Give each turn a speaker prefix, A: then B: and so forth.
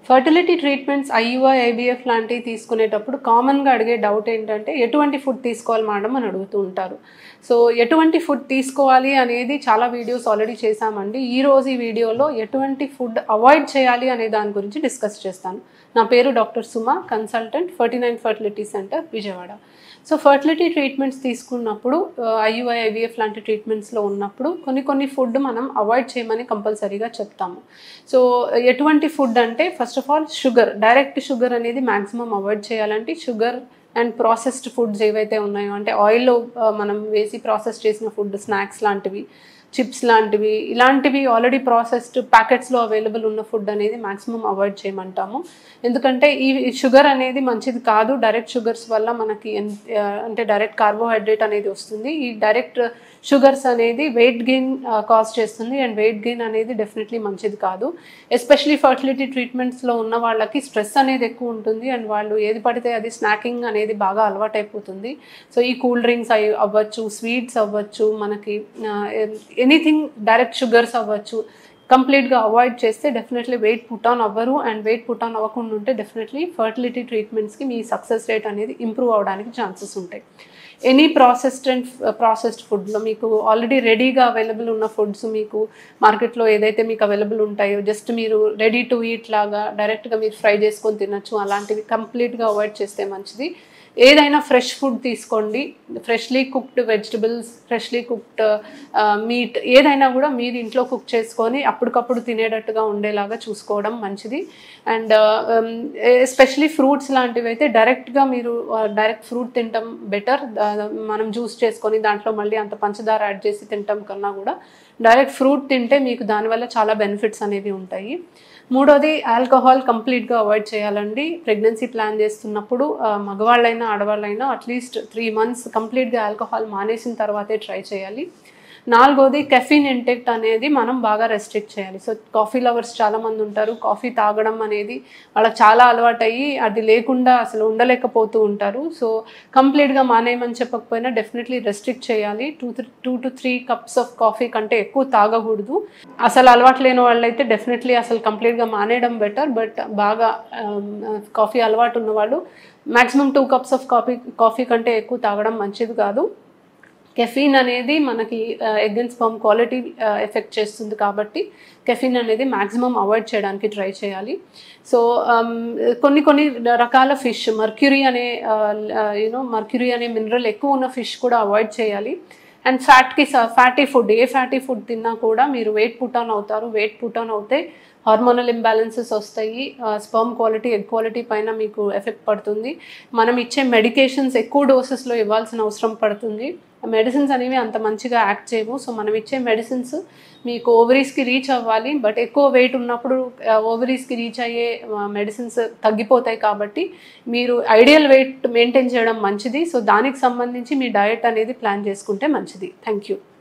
A: fertility treatments IUI IBF లాంటివి తీసుకునేటప్పుడు కామన్గా అడిగే డౌట్ ఏంటంటే ఎటువంటి ఫుడ్ తీసుకోవాలి మేడం అని అడుగుతూ ఉంటారు సో ఎటువంటి ఫుడ్ తీసుకోవాలి అనేది చాలా వీడియోస్ ఆల్రెడీ చేశామండి ఈ రోజు ఈ వీడియోలో ఎటువంటి ఫుడ్ అవాయిడ్ చేయాలి అనే దాని గురించి డిస్కస్ చేస్తాను నా పేరు doctor Suma consultant ferty nine fertility centre Vijayawada so fertility treatments తీసుకున్నప్పుడు ఐయుఐ ఐవీఎఫ్ లాంటి ట్రీట్మెంట్స్లో ఉన్నప్పుడు కొన్ని కొన్ని ఫుడ్ మనం అవాయిడ్ చేయమని కంపల్సరీగా చెప్తాము సో ఎటువంటి ఫుడ్ అంటే first of all sugar direct sugar అనేది మ్యాక్సిమం అవాయిడ్ చేయాలంటే షుగర్ అండ్ ప్రాసెస్డ్ ఫుడ్స్ ఏవైతే ఉన్నాయో అంటే ఆయిల్లో మనం వేసి ప్రాసెస్ చేసిన ఫుడ్ స్నాక్స్ లాంటివి చిప్స్ లాంటివి ఇలాంటివి ఆల్రెడీ ప్రాసెస్డ్ ప్యాకెట్స్లో అవైలబుల్ ఉన్న ఫుడ్ అనేది మాక్సిమం అవాయిడ్ చేయమంటాము ఎందుకంటే ఈ షుగర్ అనేది మంచిది కాదు డైరెక్ట్ షుగర్స్ వల్ల మనకి ఎన్- ఆ, అంటే డైరెక్ట్ కార్బోహైడ్రేట్ అనేది వస్తుంది ఈ డైరెక్ట్ షుగర్స్ అనేది వెయిట్ గెయిన్ కాజ్ చేస్తుంది అండ్ వెయిట్ గెయిన్ అనేది డెఫినెట్లీ మంచిది కాదు ఎస్పెషలీ ఫర్టిలిటీ ట్రీట్మెంట్స్లో ఉన్న వాళ్ళకి స్ట్రెస్ అనేది ఎక్కువ ఉంటుంది అండ్ వాళ్ళు ఏది పడితే అది స్నాకింగ్ అనేది బాగా అలవాటైపోతుంది సో ఈ కూల్ డ్రింక్స్ అయి అవ్వచ్చు స్వీట్స్ అవ్వచ్చు మనకి ఎనీథింగ్ డైరెక్ట్ షుగర్స్ అవ్వచ్చు కంప్లీట్గా అవాయిడ్ చేస్తే డెఫినెట్లీ వెయిట్ పుట్ ఆన్ అవ్వరు అండ్ వెయిట్ పుట్ ఆన్ అవ్వకుండా ఉంటే డెఫినెట్లీ ఫర్టిలిటీ ట్రీట్మెంట్స్కి మీ సక్సెస్ రేట్ అనేది ఇంప్రూవ్ అవడానికి ఛాన్సెస్ ఉంటాయి ఎనీ ప్రాసెస్డ్ అండ్ ప్రాసెస్డ్ ఫుడ్లో మీకు ఆల్రెడీ రెడీగా అవైలబుల్ ఉన్న ఫుడ్స్ మీకు మార్కెట్లో ఏదైతే మీకు అవైలబుల్ ఉంటాయో జస్ట్ మీరు రెడీ టు ఈట్ లాగా డైరెక్ట్గా మీరు ఫ్రై చేసుకొని తినచ్చు అలాంటివి కంప్లీట్గా అవాయిడ్ చేస్తే మంచిది ఏదైనా ఫ్రెష్ ఫుడ్ తీసుకోండి freshly cooked vegetables freshly cooked meat ఏదైనా కూడా మీరు ఇంట్లో కుక్ చేసుకొని అప్పటికప్పుడు తినేటట్టుగా ఉండేలాగా చూసుకోవడం మంచిది అండ్ ఎస్పెషలీ ఫ్రూట్స్ లాంటివి అయితే డైరెక్ట్గా మీరు డైరెక్ట్ ఫ్రూట్ తినటం బెటర్ మనం జ్యూస్ చేసుకొని దాంట్లో మళ్ళీ అంత పంచదార యాడ్ చేసి తినటం కన్నా కూడా డైరెక్ట్ ఫ్రూట్ తింటే మీకు దానివల్ల చాలా బెనిఫిట్స్ అనేవి ఉంటాయి మూడోది ఆల్కహాల్ కంప్లీట్గా అవాయిడ్ చేయాలండి ప్రెగ్నెన్సీ ప్లాన్ చేస్తున్నప్పుడు ఆ, మగవాళ్ళైనా ఆడవాళ్ళైనా అట్లీస్ట్ త్రీ మంత్స్ కంప్లీట్గా ఆల్కహాల్ మానేసిన తర్వాతే ట్రై చేయాలి నాలుగోది కెఫిన్ ఇంటెక్ట్ అనేది మనం బాగా రెస్ట్రిక్ట్ చేయాలి సో కాఫీ లవర్స్ చాలామంది ఉంటారు కాఫీ తాగడం అనేది వాళ్ళకి చాలా అలవాటయ్యి అది లేకుండా అసలు ఉండలేకపోతూ ఉంటారు సో కంప్లీట్గా మానేయమని చెప్పకపోయినా డెఫినెట్లీ రెస్ట్రిక్ట్ చేయాలి two two to three cups of coffee కంటే ఎక్కువ తాగకూడదు అసలు అలవాటు లేని వాళ్ళైతే డెఫినెట్లీ అసలు కంప్లీట్గా మానేయడం బెటర్ బట్ బాగా కాఫీ అలవాటు ఉన్నవాళ్ళు maximum two cups of coffee coffee కంటే ఎక్కువ తాగడం మంచిది కాదు కెఫీన్ అనేది మనకి egg and sperm quality effect చేస్తుంది కాబట్టి కెఫీన్ అనేది మ్యాక్సిమం అవాయిడ్ చేయడానికి ట్రై చేయాలి సో కొన్ని కొన్ని రకాల ఫిష్ మర్క్యూరీ అనే యూనో మర్క్యూరీ అనే మినరల్ ఎక్కువ ఉన్న ఫిష్ కూడా అవాయిడ్ చేయాలి అండ్ ఫ్యాట్కి ఫ్యాటీ ఫుడ్ ఏ ఫ్యాటీ ఫుడ్ తిన్నా కూడా మీరు వెయిట్ పుట్ ఆన్ అవుతారు వెయిట్ పుట్ ఆన్ అవుతే హార్మోనల్ ఇంబ్యాలెన్సెస్ వస్తాయి స్పర్మ్ క్వాలిటీ ఎగ్ క్వాలిటీ పైన మీకు ఎఫెక్ట్ పడుతుంది మనం ఇచ్చే మెడికేషన్స్ ఎక్కువ డోసెస్లో ఇవ్వాల్సిన అవసరం పడుతుంది మెడిసిన్స్ అనేవి అంత మంచిగా యాక్ట్ చేయవు సో మనం ఇచ్చే మెడిసిన్స్ మీకు ఓవరీస్కి రీచ్ అవ్వాలి బట్ ఎక్కువ వెయిట్ ఉన్నప్పుడు ఓవరీస్కి రీచ్ అయ్యే మెడిసిన్స్ తగ్గిపోతాయి కాబట్టి మీరు ఐడియల్ వెయిట్ మెయింటైన్ చేయడం మంచిది సో దానికి సంబంధించి మీ డయట్ అనేది ప్లాన్ చేసుకుంటే మంచిది థ్యాంక్ యూ